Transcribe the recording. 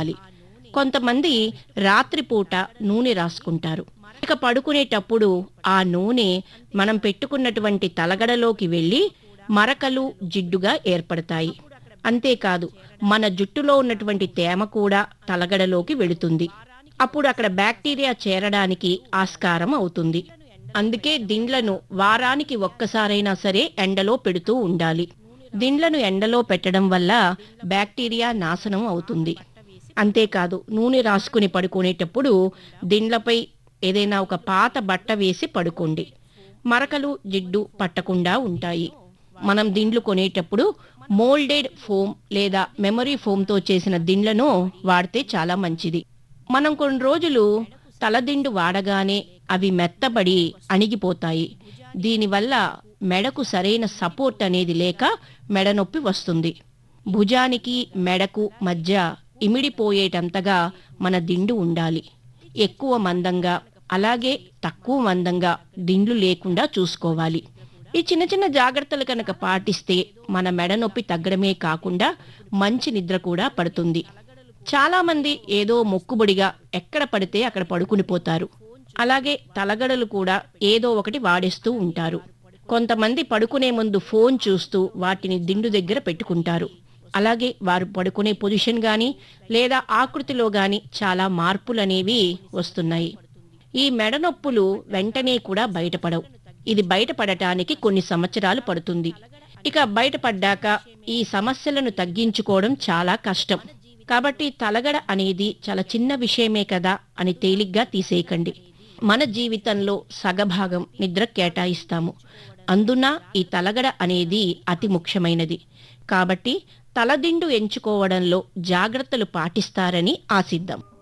ఉండాలి కొంతమంది రాత్రిపూట నూనె రాసుకుంటారు ఇక పడుకునేటప్పుడు ఆ నూనె మనం పెట్టుకున్నటువంటి తలగడలోకి వెళ్ళి మరకలు జిడ్డుగా ఏర్పడతాయి అంతేకాదు మన జుట్టులో ఉన్నటువంటి తేమ కూడా తలగడలోకి వెళుతుంది అప్పుడు అక్కడ బ్యాక్టీరియా చేరడానికి ఆస్కారం అవుతుంది అందుకే దిండ్లను వారానికి ఒక్కసారైనా సరే ఎండలో పెడుతూ ఉండాలి దిండ్లను ఎండలో పెట్టడం వల్ల బ్యాక్టీరియా నాశనం అవుతుంది అంతేకాదు నూనె రాసుకుని పడుకునేటప్పుడు దిండ్లపై ఏదైనా ఒక పాత బట్ట వేసి పడుకోండి మరకలు జిడ్డు పట్టకుండా ఉంటాయి మనం దిండ్లు కొనేటప్పుడు మోల్డెడ్ ఫోమ్ లేదా మెమరీ ఫోమ్తో చేసిన దిండ్లను వాడితే చాలా మంచిది మనం కొన్ని రోజులు తలదిండు వాడగానే అవి మెత్తబడి అణిగిపోతాయి దీనివల్ల మెడకు సరైన సపోర్ట్ అనేది లేక మెడ నొప్పి వస్తుంది భుజానికి మెడకు మధ్య ఇమిడిపోయేటంతగా మన దిండు ఉండాలి ఎక్కువ మందంగా అలాగే తక్కువ మందంగా దిండ్లు లేకుండా చూసుకోవాలి ఈ చిన్న చిన్న జాగ్రత్తలు కనుక పాటిస్తే మన మెడ నొప్పి తగ్గడమే కాకుండా మంచి నిద్ర కూడా పడుతుంది చాలా మంది ఏదో మొక్కుబడిగా ఎక్కడ పడితే అక్కడ పడుకుని పోతారు అలాగే తలగడలు కూడా ఏదో ఒకటి వాడేస్తూ ఉంటారు కొంతమంది పడుకునే ముందు ఫోన్ చూస్తూ వాటిని దిండు దగ్గర పెట్టుకుంటారు అలాగే వారు పడుకునే పొజిషన్ గాని లేదా ఆకృతిలో గాని చాలా మార్పులనేవి వస్తున్నాయి ఈ మెడ నొప్పులు వెంటనే కూడా బయటపడవు ఇది బయటపడటానికి కొన్ని సంవత్సరాలు పడుతుంది ఇక బయటపడ్డాక ఈ సమస్యలను తగ్గించుకోవడం చాలా కష్టం కాబట్టి తలగడ అనేది చాలా చిన్న విషయమే కదా అని తేలిగ్గా తీసేయకండి మన జీవితంలో సగభాగం నిద్ర కేటాయిస్తాము అందున ఈ తలగడ అనేది అతి ముఖ్యమైనది కాబట్టి తలదిండు ఎంచుకోవడంలో జాగ్రత్తలు పాటిస్తారని ఆశిద్దాం